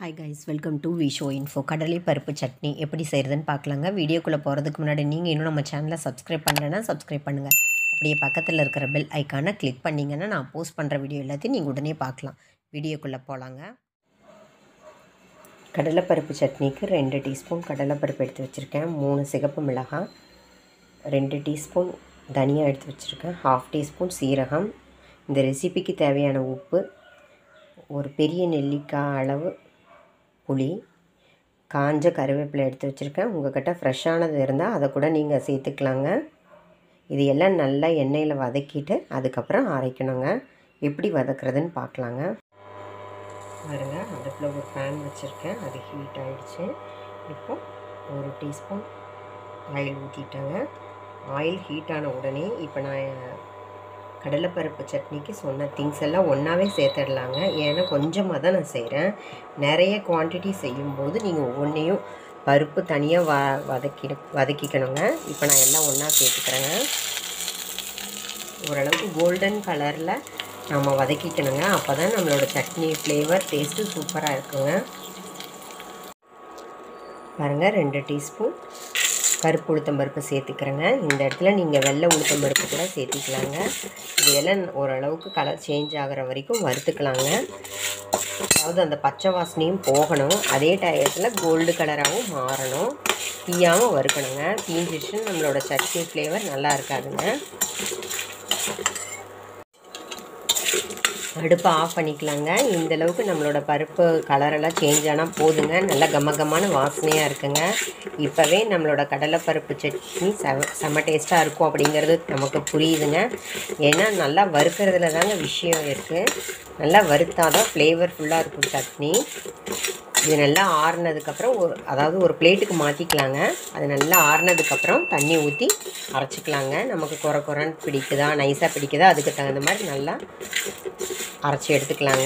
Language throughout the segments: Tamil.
ஹாய் கைஸ் வெல்கம் டு விஷோ இன்ஃபோ கடலை பருப்பு சட்னி எப்படி செய்கிறதுன்னு பார்க்கலாங்க வீடியோக்குள்ளே போகிறதுக்கு முன்னாடி நீங்கள் இன்னும் நம்ம சேனலை சப்ஸ்கிரைப் பண்ணலைன்னா சப்ஸ்கிரைப் பண்ணுங்கள் அப்படியே பக்கத்தில் இருக்கிற பெல் ஐக்கானை கிளிக் பண்ணிங்கன்னா நான் போஸ்ட் பண்ணுற வீடியோ எல்லாத்தையும் நீங்கள் உடனே பார்க்கலாம் வீடியோக்குள்ளே போகலாங்க கடலைப்பருப்பு சட்னிக்கு ரெண்டு டீஸ்பூன் கடலைப்பருப்பு எடுத்து வச்சுருக்கேன் மூணு சிகப்பு மிளகாய் ரெண்டு டீஸ்பூன் தனியா எடுத்து வச்சுருக்கேன் ஹாஃப் டீஸ்பூன் சீரகம் இந்த ரெசிபிக்கு தேவையான உப்பு ஒரு பெரிய நெல்லிக்காய் அளவு புளி காஞ்ச கருவேப்பிலை எடுத்து வச்சுருக்கேன் உங்கள்கிட்ட ஃப்ரெஷ்ஷானது இருந்தால் அதை கூட நீங்கள் சேர்த்துக்கலாங்க இது எல்லாம் நல்லா எண்ணெயில் வதக்கிட்டு அதுக்கப்புறம் அரைக்கணுங்க எப்படி வதக்குறதுன்னு பார்க்கலாங்க பாருங்க அடுப்பில் ஒரு பேன் வச்சுருக்கேன் அது ஹீட் ஆகிடுச்சு இப்போ ஒரு டீஸ்பூன் ஆயில் ஊற்றிட்டேங்க ஆயில் ஹீட் ஆன உடனே இப்போ நான் கடலைப்பருப்பு சட்னிக்கு சொன்ன திங்ஸ் எல்லாம் ஒன்றாவே சேர்த்துடலாங்க ஏன்னா கொஞ்சமாக தான் நான் செய்கிறேன் நிறைய குவான்டிட்டி செய்யும்போது நீங்கள் ஒவ்வொன்றையும் பருப்பு தனியாக வ வதக்கி வதக்கிக்கணுங்க இப்போ நான் எல்லாம் ஒன்றா சேர்த்துக்கிறேங்க ஓரளவுக்கு கோல்டன் கலரில் நம்ம வதக்கிக்கணுங்க அப்போ தான் நம்மளோட சட்னி ஃப்ளேவர் டேஸ்ட்டு சூப்பராக இருக்குங்க பாருங்கள் ரெண்டு டீஸ்பூன் கருப்பு உளுத்தம்பருப்பு சேர்த்துக்கிறேங்க இந்த இடத்துல நீங்கள் வெள்ளை உளுத்தம்பருப்பு கூட சேர்த்திக்கலாங்க இதெல்லாம் ஓரளவுக்கு கலர் சேஞ்ச் ஆகிற வரைக்கும் வறுத்துக்கலாங்க அதாவது அந்த பச்சை வாசனையும் போகணும் அதே டயத்தில் கோல்டு கலராகவும் மாறணும் தீயாமல் வறுக்கணுங்க தீஞ்சிச்சு நம்மளோட சட்னி ஃப்ளேவர் நல்லா இருக்காதுங்க அடுப்பை ஆஃப் பண்ணிக்கலாங்க இந்த அளவுக்கு நம்மளோட பருப்பு கலரெல்லாம் சேஞ்ச் ஆனால் போதுங்க நல்லா கம கமான வாசனையாக இருக்குங்க இப்போவே நம்மளோட கடலைப்பருப்பு சட்னி செம செம டேஸ்ட்டாக இருக்கும் அப்படிங்கிறது நமக்கு புரியுதுங்க ஏன்னா நல்லா வறுக்கிறதுல தாங்க விஷயம் இருக்குது நல்லா வறுத்தாதான் ஃப்ளேவர்ஃபுல்லாக இருக்கும் சட்னி இது நல்லா ஆறுனதுக்கப்புறம் ஒரு அதாவது ஒரு பிளேட்டுக்கு மாற்றிக்கலாங்க அது நல்லா ஆறுனதுக்கப்புறம் தண்ணி ஊற்றி அரைச்சிக்கலாங்க நமக்கு குறை குறைன்னு பிடிக்குதா நைஸாக பிடிக்குதா அதுக்கு தகுந்த மாதிரி நல்லா அரைச்சி எடுத்துக்கலாங்க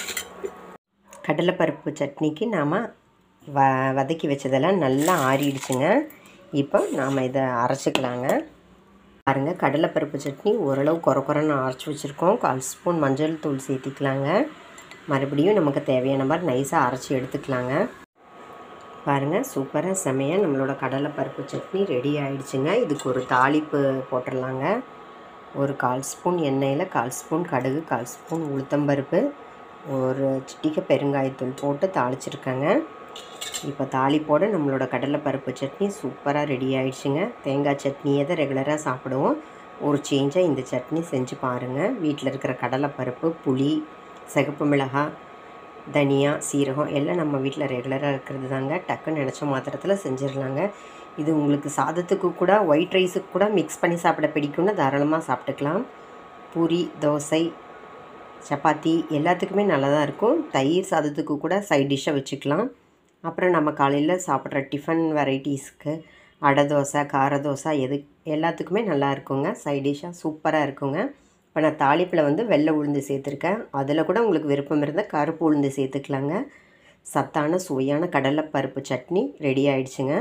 கடலைப்பருப்பு சட்னிக்கு நாம் வ வதக்கி வச்சதெல்லாம் நல்லா ஆறிடுச்சுங்க இப்போ நாம் இதை அரைச்சிக்கலாங்க பாருங்கள் கடலைப்பருப்பு சட்னி ஓரளவு குறை குறைன்னு அரைச்சி வச்சுருக்கோம் கால் ஸ்பூன் மஞ்சள் தூள் சேர்த்திக்கலாங்க மறுபடியும் நமக்கு தேவையான மாதிரி நைஸாக அரைச்சி எடுத்துக்கலாங்க பாருங்கள் சூப்பராக செமையாக நம்மளோட கடலைப்பருப்பு சட்னி ரெடி ஆகிடுச்சுங்க இதுக்கு ஒரு தாளிப்பு போட்டுடலாங்க ஒரு கால் ஸ்பூன் எண்ணெயில் கால் ஸ்பூன் கடுகு கால் ஸ்பூன் உளுத்தம்பருப்பு ஒரு சிட்டிக்கை பெருங்காயத்தூள் போட்டு தாளிச்சிருக்கேங்க இப்போ தாளிப்போட நம்மளோட கடலைப்பருப்பு சட்னி சூப்பராக ரெடி ஆகிடுச்சுங்க தேங்காய் சட்னியை தான் ரெகுலராக சாப்பிடுவோம் ஒரு சேஞ்சாக இந்த சட்னி செஞ்சு பாருங்கள் வீட்டில் இருக்கிற கடலைப்பருப்பு புளி சிகப்பு மிளகாய் தனியா சீரகம் எல்லாம் நம்ம வீட்டில் ரெகுலராக இருக்கிறது தாங்க டக்குன்னு நினச்ச மாத்திரத்தில் செஞ்சிடலாங்க இது உங்களுக்கு சாதத்துக்கு கூட ஒயிட் ரைஸுக்கு கூட மிக்ஸ் பண்ணி சாப்பிட பிடிக்கும்னு தாராளமாக சாப்பிட்டுக்கலாம் பூரி தோசை சப்பாத்தி எல்லாத்துக்குமே நல்லா தான் இருக்கும் தயிர் சாதத்துக்கு கூட சைட் டிஷ்ஷை வச்சுக்கலாம் அப்புறம் நம்ம காலையில் சாப்பிட்ற டிஃபன் வெரைட்டிஸ்க்கு அடை தோசை கார தோசை எது எல்லாத்துக்குமே நல்லா இருக்குங்க சைட் டிஷ்ஷாக சூப்பராக இருக்குங்க இப்போ நான் தாளிப்பில் வந்து வெள்ளை உளுந்து சேர்த்துருக்கேன் அதில் கூட உங்களுக்கு விருப்பம் இருந்தால் கருப்பு உளுந்து சேர்த்துக்கலாங்க சத்தான சுவையான கடலைப்பருப்பு சட்னி ரெடி ஆயிடுச்சுங்க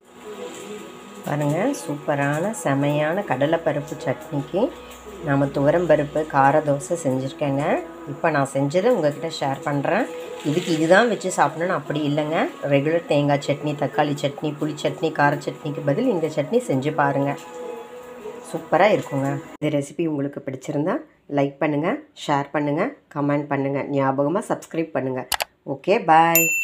பாருங்கள் சூப்பரான செமையான கடலைப்பருப்பு சட்னிக்கு நாம் துவரம்பருப்பு கார தோசை செஞ்சுருக்கேங்க இப்போ நான் செஞ்சதை உங்கள்கிட்ட ஷேர் பண்ணுறேன் இதுக்கு இதுதான் வச்சு சாப்பிடணும்னு அப்படி இல்லைங்க ரெகுலர் தேங்காய் சட்னி தக்காளி சட்னி புளி சட்னி கார சட்னிக்கு பதில் இந்த சட்னி செஞ்சு பாருங்கள் சூப்பராக இருக்குங்க இந்த ரெசிபி உங்களுக்கு பிடிச்சிருந்தா லைக் பண்ணுங்கள் ஷேர் பண்ணுங்கள் கமெண்ட் பண்ணுங்கள் ஞாபகமாக சப்ஸ்கிரைப் பண்ணுங்கள் ஓகே பாய்